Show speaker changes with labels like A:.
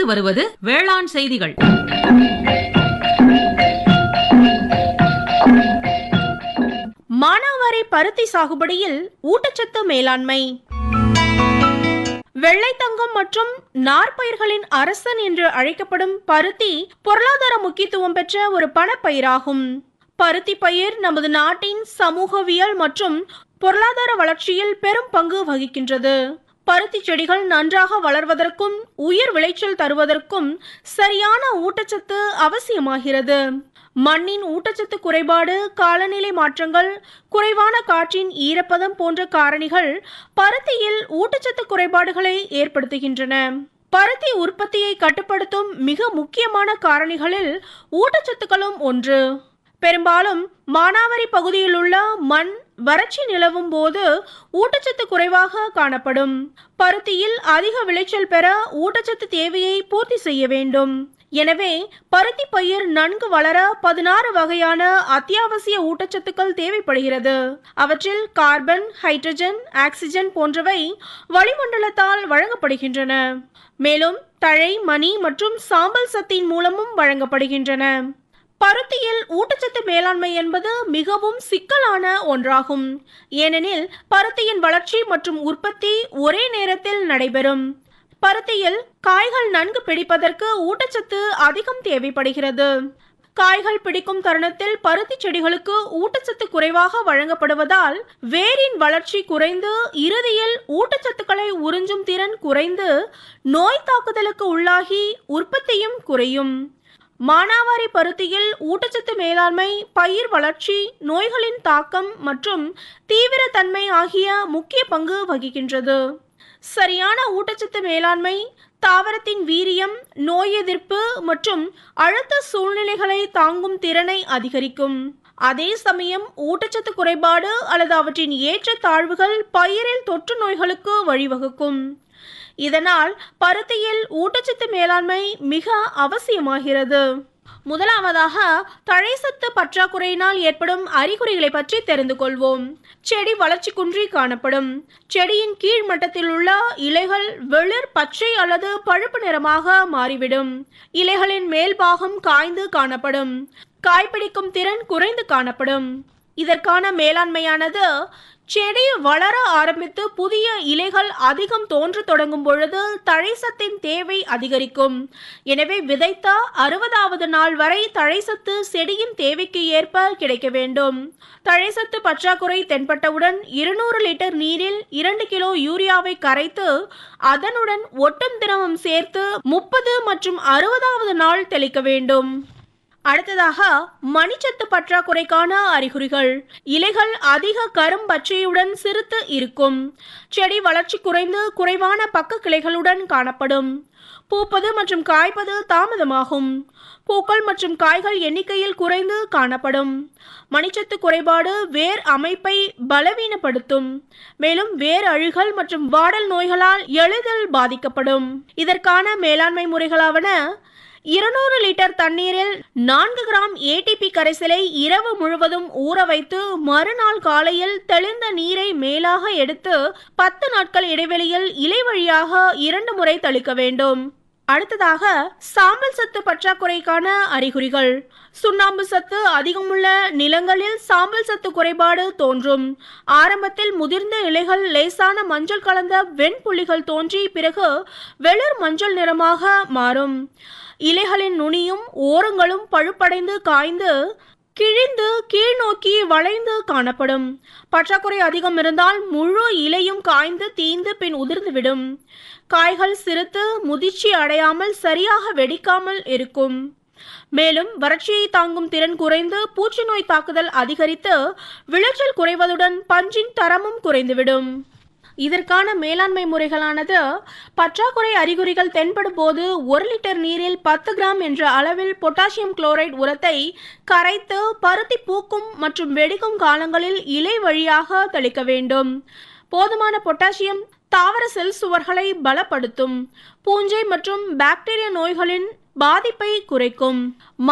A: வருவது வேளாண் செய்திகள்
B: மானாவாரி பருத்தி சாகுபடியில் ஊட்டச்சத்து மேலாண்மை வெள்ளைத்தங்கம் மற்றும் நார்பயிர்களின் அரசன் என்று அழைக்கப்படும் பருத்தி பொருளாதார முக்கியத்துவம் பெற்ற ஒரு பணப்பயிராகும் பருத்தி பயிர் நமது நாட்டின் சமூகவியல் மற்றும் பொருளாதார வளர்ச்சியில் பெரும் பங்கு வகிக்கின்றது பருத்தி செடிகள் நன்றாக வளர்வதற்கும் உயர் விளைச்சல் தருவதற்கும் சரியான ஊட்டச்சத்து அவசியமாகிறது மண்ணின் ஊட்டச்சத்து குறைபாடு காலநிலை மாற்றங்கள் குறைவான காற்றின் ஈரப்பதம் போன்ற காரணிகள் பருத்தியில் ஊட்டச்சத்து குறைபாடுகளை ஏற்படுத்துகின்றன பருத்தி உற்பத்தியை கட்டுப்படுத்தும் மிக முக்கியமான காரணிகளில் ஊட்டச்சத்துக்களும் ஒன்று பெரும்பாலும் மானாவாரி பகுதியில் உள்ள மண் வறட்சி நிலவும் போது ஊட்டச்சத்து குறைவாக காணப்படும் பருத்தியில் அதிக விளைச்சல் பெற ஊட்டச்சத்து தேவையை பூர்த்தி செய்ய வேண்டும் எனவே பருத்தி பயிர் நன்கு வளர பதினாறு வகையான அத்தியாவசிய ஊட்டச்சத்துக்கள் தேவைப்படுகிறது அவற்றில் கார்பன் ஹைட்ரஜன் ஆக்சிஜன் போன்றவை வளிமண்டலத்தால் வழங்கப்படுகின்றன மேலும் தழை மணி மற்றும் சாம்பல் சத்தின் மூலமும் வழங்கப்படுகின்றன பருத்தியில் ஊட்டச்சத்து மேலாண்மை என்பது மிகவும் சிக்கலான ஒன்றாகும் ஏனெனில் பருத்தியின் வளர்ச்சி மற்றும் உற்பத்தி ஒரே நேரத்தில் நடைபெறும் பருத்தியில் காய்கள் நன்கு பிடிப்பதற்கு ஊட்டச்சத்து அதிகம் தேவைப்படுகிறது காய்கள் பிடிக்கும் தருணத்தில் பருத்தி செடிகளுக்கு ஊட்டச்சத்து குறைவாக வழங்கப்படுவதால் வேரின் வளர்ச்சி குறைந்து இறுதியில் ஊட்டச்சத்துக்களை உறிஞ்சும் திறன் குறைந்து நோய் தாக்குதலுக்கு உள்ளாகி உற்பத்தியும் குறையும் மானாவாரி பருத்தியில் ஊட்டச்சத்து மேலாண்மை பயிர் வளர்ச்சி நோய்களின் தாக்கம் மற்றும் தீவிரத்தன்மை ஆகிய முக்கிய பங்கு வகிக்கின்றது சரியான ஊட்டச்சத்து மேலாண்மை தாவரத்தின் வீரியம் நோய் எதிர்ப்பு மற்றும் அழுத்த சூழ்நிலைகளை தாங்கும் திறனை அதிகரிக்கும் அதே சமயம் ஊட்டச்சத்து குறைபாடு அல்லது அவற்றின் ஏற்ற தாழ்வுகள் பயிரில் தொற்று நோய்களுக்கு வழிவகுக்கும் இதனால் பருத்தியில் ஊட்டச்சத்து மேலாண்மை மிக அவசியமாகிறது முதலாவதாக தழைசத்து பற்றாக்குறையினால் ஏற்படும் அறிகுறிகளை பற்றி தெரிந்து கொள்வோம் செடி வளர்ச்சி குன்றி காணப்படும் செடியின் கீழ் மட்டத்தில் உள்ள இலைகள் வெளிர் பச்சை அல்லது பழுப்பு நிறமாக மாறிவிடும் இலைகளின் மேல் பாகம் காய்ந்து காணப்படும் காய்பிடிக்கும் திறன் குறைந்து காணப்படும் இதற்கான மேலாண்மையானது செடி வளர ஆரம்பித்து புதிய இலைகள் அதிகம் தோன்ற தொடங்கும் பொழுது தழைசத்தின் தேவை அதிகரிக்கும் எனவே விதைத்த அறுபதாவது நாள் வரை தழைசத்து செடியின் தேவைக்கு ஏற்ப கிடைக்க வேண்டும் தழைசத்து பற்றாக்குறை தென்பட்டவுடன் இருநூறு லிட்டர் நீரில் இரண்டு கிலோ யூரியாவை கரைத்து அதனுடன் ஒட்டும் திரவம் சேர்த்து முப்பது மற்றும் அறுபதாவது நாள் தெளிக்க வேண்டும் அடுத்ததாக மணிச்சத்து பற்றாக்குறைக்கான அறிகுறிகள் இலைகள் அதிக கரும்பச்சையுடன் சிறுத்து இருக்கும் செடி வளர்ச்சி குறைந்து குறைவான பக்க கிளைகளுடன் காணப்படும் பூப்பது மற்றும் காய்ப்பது தாமதமாகும் பூக்கள் மற்றும் காய்கள் எண்ணிக்கையில் குறைந்து காணப்படும் மணிச்சத்து குறைபாடு வேர் அமைப்பை பலவீனப்படுத்தும் மேலும் வேர் அழுகல் மற்றும் வாடல் நோய்களால் எளிதில் பாதிக்கப்படும் இதற்கான மேலாண்மை முறைகளாவன இருநூறு லிட்டர் தண்ணீரில் நான்கு கிராம் ஏடிபி கரைசலை இரவு முழுவதும் ஊற வைத்து மறுநாள் காலையில் தெளிந்த நீரை மேலாக எடுத்து பத்து நாட்கள் இடைவெளியில் இலை வழியாக இரண்டு முறை தெளிக்க வேண்டும் அடுத்ததாக சாம்பல் சத்து பற்றாக்குறைக்கான அறிகுறிகள் சுண்ணாம்பு சத்து அதிகமுள்ள நிலங்களில் சாம்பல் சத்து குறைபாடு தோன்றும் ஆரம்பத்தில் முதிர்ந்த இலைகள் லேசான மஞ்சள் கலந்த வெண்புள்ளிகள் தோன்றி பிறகு வெளிர் மஞ்சள் நிறமாக மாறும் இலைகளின் நுனியும் ஓரங்களும் பழுப்படைந்து காய்ந்து கிழிந்து கீழ் நோக்கி வளைந்து காணப்படும் பற்றாக்குறை அதிகம் இருந்தால் முழு இலையும் காய்ந்து தீந்து பின் உதிர்ந்துவிடும் காய்கள் சிறுத்து முதிர்ச்சி அடையாமல் சரியாக வெடிக்காமல் இருக்கும் மேலும் வறட்சியை தாங்கும் திறன் குறைந்து பூச்சி நோய் தாக்குதல் அதிகரித்து விளைச்சல் குறைவதுடன் பஞ்சின் தரமும் குறைந்துவிடும் இதற்கான மேலாண்மை முறைகளானது பற்றாக்குறை அறிகுறிகள் தென்படும் போது ஒரு லிட்டர் நீரில் பத்து கிராம் என்ற அளவில் பொட்டாசியம் குளோரைட் உரத்தை கரைத்து பருத்தி பூக்கும் மற்றும் வெடிக்கும் காலங்களில் இலை வழியாக தெளிக்க வேண்டும் போதுமான பொட்டாசியம் தாவர செல் சுவர்களை பலப்படுத்தும் பூஞ்சை மற்றும் பாக்டீரியா நோய்களின் பாதிப்பை குறைக்கும்